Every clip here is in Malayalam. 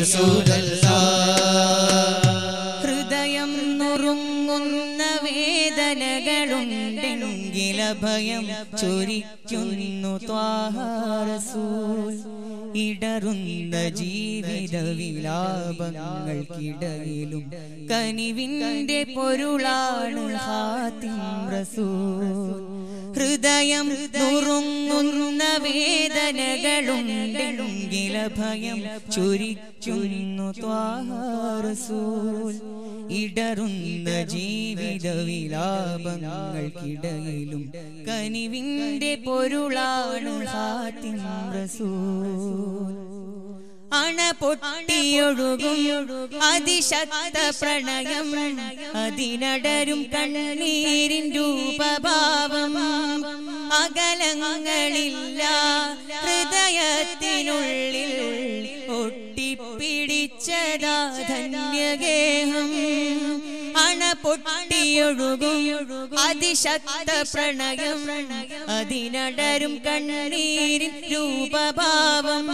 റസൂലല്ലാ ഹൃദയം നുറുങ്ങുന്ന വേദനകളുണ്ടെങ്കിൽ ഭയം ചൊരിക്കുന്നു ത്വാഹാരസൂൽ ഇടറുന്ന ജീവിത വിലാപങ്ങൾക്കിടയിലും കനിവിന്റെ പൊരുളാണ് ഹാത്തിം റസൂൽ ഹൃദയം നുറുങ്ങുന്ന വേദനകളുണ്ടെങ്കിൽ ഭയം ചൊരിക്കുന്നു ത്വാഹാരസൂൽ ഇടറുന്ന ജീവിത വിലാപങ്ങൾക്കിടയിലും കനിവിന്റെ പൊരുളാണ് ഹാത്തിം റസൂൽ അണ പൊട്ടിയൊഴുകും അതിശക്ത പ്രണയം അതിനടരും കണ്ണീരിൻ രൂപഭാവം അകലങ്ങളില്ല ഹൃദയത്തിനുള്ളിൽ ഒട്ടിപ്പിടിച്ചതാ ധന്യഗേഹം അണ പൊട്ടിയൊഴുകും അതിശക്ത പ്രണയം അതിനടരും കണ്ണീരിൻ രൂപഭാവം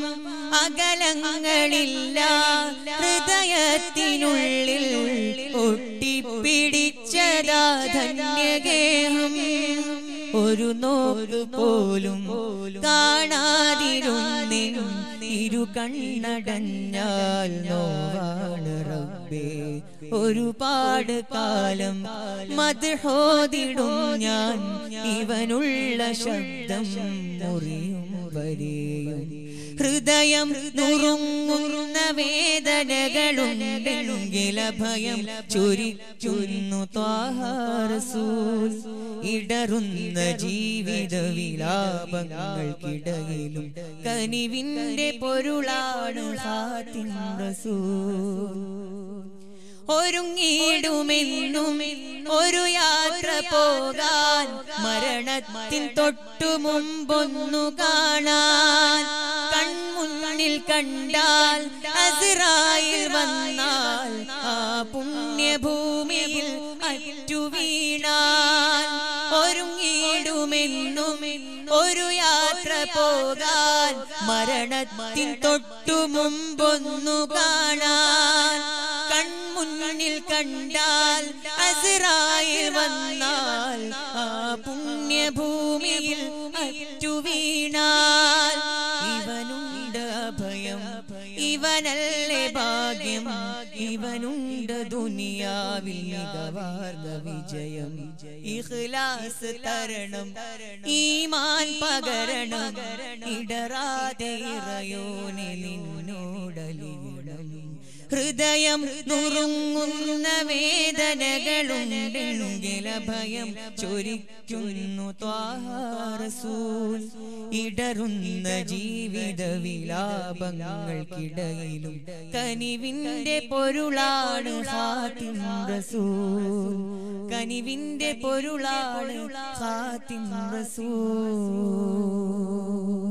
അകലങ്ങളില്ല ഹൃദയത്തിനുള്ളിൽ ഒട്ടിപ്പിടിച്ചതാ ധന്യഗേഹം ഒരു നോക്ക് പോലും കാണാതിരുന്നിനും ഇരു കണ്ണടഞ്ഞാൽ നോവാണ് റബ്ബേ ഒരുപാട് കാലം മദ്ഹോദിടും ഞാൻ ഇവനുള്ള ശബ്ദം മുറിയും വരെയും ഹൃദയം നുറുങ്ങുന്ന വേദനകളുണ്ടെങ്കിൽ ഭയം ചൊരിക്കുന്നു ത്വാഹാരസൂൽ ഇടറുന്ന ജീവിത വിലാപങ്ങൾക്കിടയിലും കനിവിന്റെ പൊരുളാണ് ഹാത്തിം റസൂൽ ഒരുങ്ങിടുമെന്നും ഒരു യാത്ര പോകാൻ മരണത്തിൻ തൊട്ടു മുമ്പൊന്നു കാണാൻ കൺമുന്നിൽ കണ്ടാൽ അസിറായിൽ വന്നാൽ ആ പുണ്യഭൂമിയിൽ അറ്റു വീണാൽ ഒരുങ്ങിടുമെന്നും ഒരു യാത്ര പോകാൻ മരണത്തിൻ തൊട്ടു മുമ്പൊന്നു കാണാൻ കൺമുന്നിൽ കണ്ടാൽ അസിറായിൽ വന്നാൽ ആ പുണ്യഭൂമിയിൽ അറ്റു വീണാൽ ഇവനുണ്ട് അഭയം ഇവനല്ലേ ഭാഗ്യം ഇവനുണ്ട് ദുനിയാവിൽ മികവാർന്ന വിജയം ഇഖ്ലാസ് തരണം ഈമാൻ പകരണം ഇടറാതെ ഇറയോനെ നിന്നോടലിയണം ഹൃദയം നുറുങ്ങുന്ന വേദനകളുണ്ടെങ്കിൽ ഭയം ചൊരിക്കുന്നു ത്വാഹാരസൂൽ ഇടറുന്ന ജീവിത വിലാപങ്ങൾക്കിടയിലും കനിവിന്റെ പൊരുളാണ് ഹാത്തിം റസൂൽ കനിവിന്റെ പൊരുളാണ് ഹാത്തിം റസൂൽ